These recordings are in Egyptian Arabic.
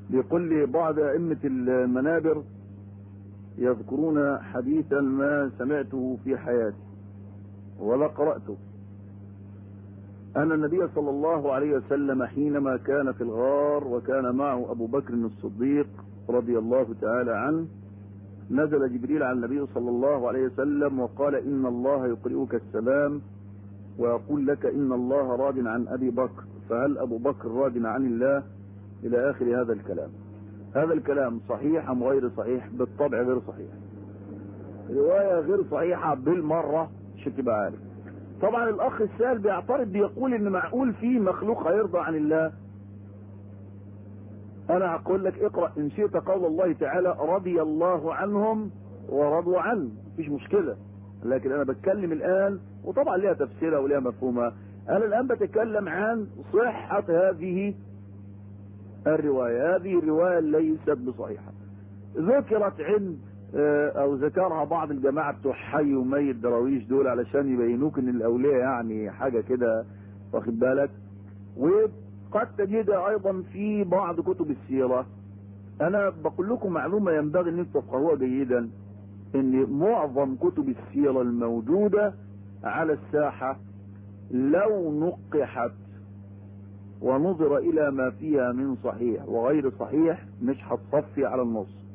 بيقول لي بعض أئمة المنابر يذكرون حديثا ما سمعته في حياتي ولا قرأته أن النبي صلى الله عليه وسلم حينما كان في الغار وكان معه أبو بكر الصديق رضي الله تعالى عنه نزل جبريل على النبي صلى الله عليه وسلم وقال إن الله يقرئك السلام ويقول لك إن الله راض عن أبي بكر فهل أبو بكر راض عن الله إلى آخر هذا الكلام هذا الكلام صحيح أم غير صحيح بالطبع غير صحيح رواية غير صحيحة بالمرة عشان تبقى عارف طبعا الأخ السائل بيعترض بيقول إن معقول في مخلوق هيرضى عن الله أنا أقول لك اقرأ إن شئت قول الله تعالى رضي الله عنهم ورضوا عنه مفيش مشكلة لكن أنا بتكلم الآن وطبعا ليها تفسيرها وليها مفهومها أنا الآن بتكلم عن صحة هذه الرواية هذه الرواية ليست بصحيحة ذكرت عند او ذكرها بعض الجماعة بتوع حي ومي الدراويش دول علشان يبينوك ان الاولياء يعني حاجة كده واخد بالك وقد تجدها ايضا في بعض كتب السيرة انا بقول لكم معلومة ينبغي ان انتم تفقهوها جيدا ان معظم كتب السيرة الموجودة على الساحة لو نقحت ونظر الى ما فيها من صحيح وغير صحيح مش هتصفي على النص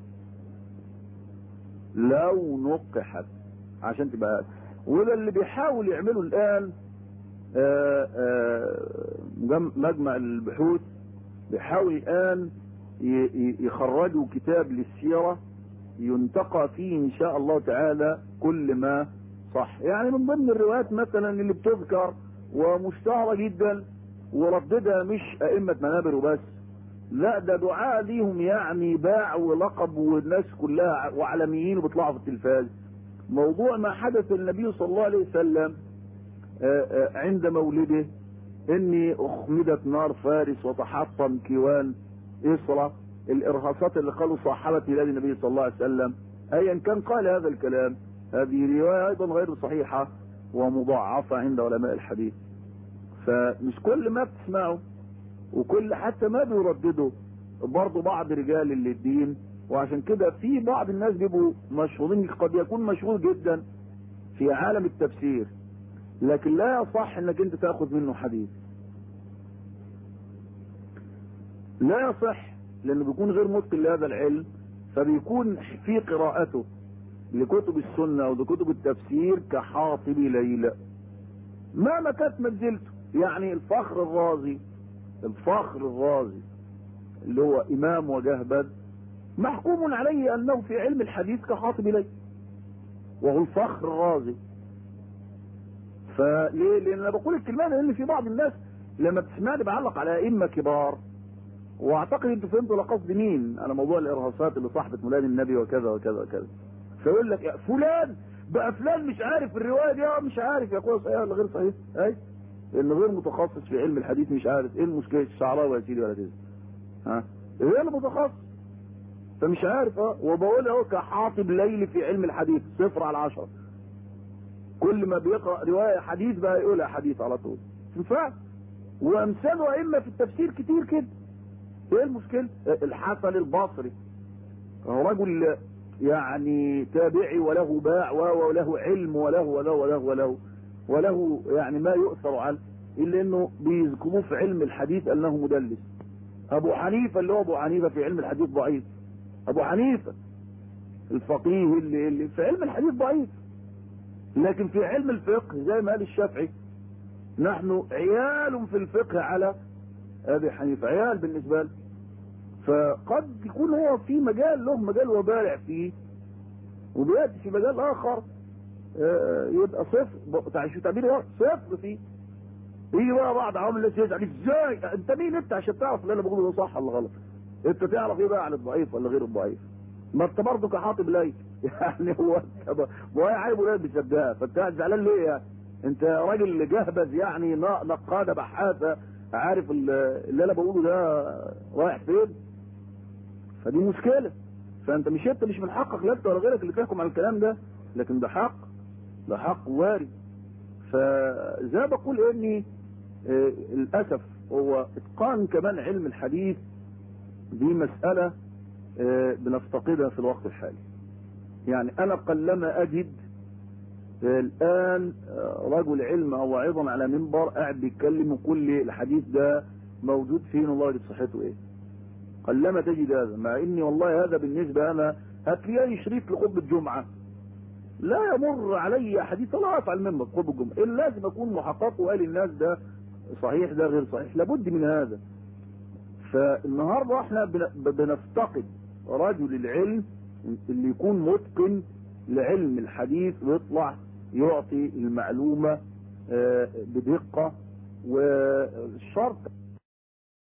لو نقحت عشان تبقى وده اللي بيحاول يعمله الان آآ آآ مجمع البحوث بيحاول الان يخرجوا كتاب للسيرة ينتقى فيه ان شاء الله تعالى كل ما صح يعني من ضمن الروايات مثلا اللي بتذكر ومشتهرة جدا ورددها مش ائمة منابر وبس لا ده دعاء ليهم يعني باع ولقب والناس كلها وعالميين وبيطلعوا في التلفاز موضوع ما حدث للنبي صلى الله عليه وسلم عند مولده اني اخمدت نار فارس وتحطم كيوان اسرى الارهاصات اللي قالوا صاحبت ميلاد النبي صلى الله عليه وسلم ايا كان قال هذا الكلام هذه رواية ايضا غير صحيحة ومضاعفة عند علماء الحديث فمش كل ما بتسمعه وكل حتى ما بيرددوا برضه بعض رجال الدين وعشان كده في بعض الناس بيبقوا مشهورين قد يكون مشهور جدا في عالم التفسير لكن لا يصح انك انت تاخذ منه حديث لا يصح لانه بيكون غير متقن لهذا العلم فبيكون في قراءته لكتب السنة او لكتب التفسير كحاطب ليلى مهما كانت منزلته يعني الفخر الرازي الفخر الرازي اللي هو امام وجهبذ محكوم عليه انه في علم الحديث كحاطب ليلى وهو الفخر الرازي فليه لان انا بقول الكلمه لان في بعض الناس لما بتسمعني بعلق على ائمه كبار واعتقد انتوا فهمتوا لقصد مين على موضوع الارهاصات اللي صاحبت ميلاد النبي وكذا وكذا وكذا فيقول لك يا فلان بقى فلان مش عارف الروايه دي اه مش عارف يا اخويا صحيح ولا غير صحيح اي لانه غير متخصص في علم الحديث مش عارف ايه المشكله الشعراوي يا سيدي ولا كده ها غير متخصص فمش عارف اه وبقول اهو كحاطب ليلي في علم الحديث صفر على عشرة كل ما بيقرا روايه حديث بقى يقولها حديث على طول ينفع وامثاله ائمه في التفسير كتير كده ايه المشكله الحسن البصري هو رجل يعني تابعي وله باع وله علم وله وله وله وله وله يعني ما يؤثر عنه الا انه بيذكروه في علم الحديث انه مدلس ابو حنيفه اللي هو ابو حنيفه في علم الحديث ضعيف ابو حنيفه الفقيه اللي, اللي في علم الحديث ضعيف لكن في علم الفقه زي ما قال الشافعي نحن عيال في الفقه على ابي حنيفه عيال بالنسبه له فقد يكون هو في مجال له مجال وبارع فيه وبياتي في مجال اخر يبقى صفر تعبير صفر فيه يجي بقى بعض عوامل الناس يزعل ازاي انت مين انت عشان تعرف اللي انا بقوله ده صح ولا غلط انت تعرف ايه بقى عن الضعيف ولا غير الضعيف ما انت برضه كحاطب ليل يعني هو ما هي عيب ولاد بيصدقها فانت قاعد زعلان ليه يعني انت راجل جهبذ يعني نقاده بحاثه عارف اللي انا بقوله ده رايح فين فدي مشكله فانت مش انت مش من حقك لا انت ولا غيرك اللي تحكم على الكلام ده لكن ده حق ده حق وارد فزي بقول اني آه للاسف هو اتقان كمان علم الحديث دي مسألة آه، بنفتقدها في الوقت الحالي يعني انا قلما اجد آه، الان آه، رجل علم او واعظا على منبر قاعد بيتكلم وكل الحديث ده موجود فين والله يجد صحته ايه قلما تجد هذا مع اني والله هذا بالنسبة انا هات لي اي شريط لخطبة جمعة لا يمر علي حديث لا افعل منه خطبة الجمعة الا لازم اكون محقق وقال الناس ده صحيح ده غير صحيح لابد من هذا فالنهارده احنا بن- بنفتقد رجل العلم اللي يكون متقن لعلم الحديث ويطلع يعطي المعلومة آه، بدقة والشرط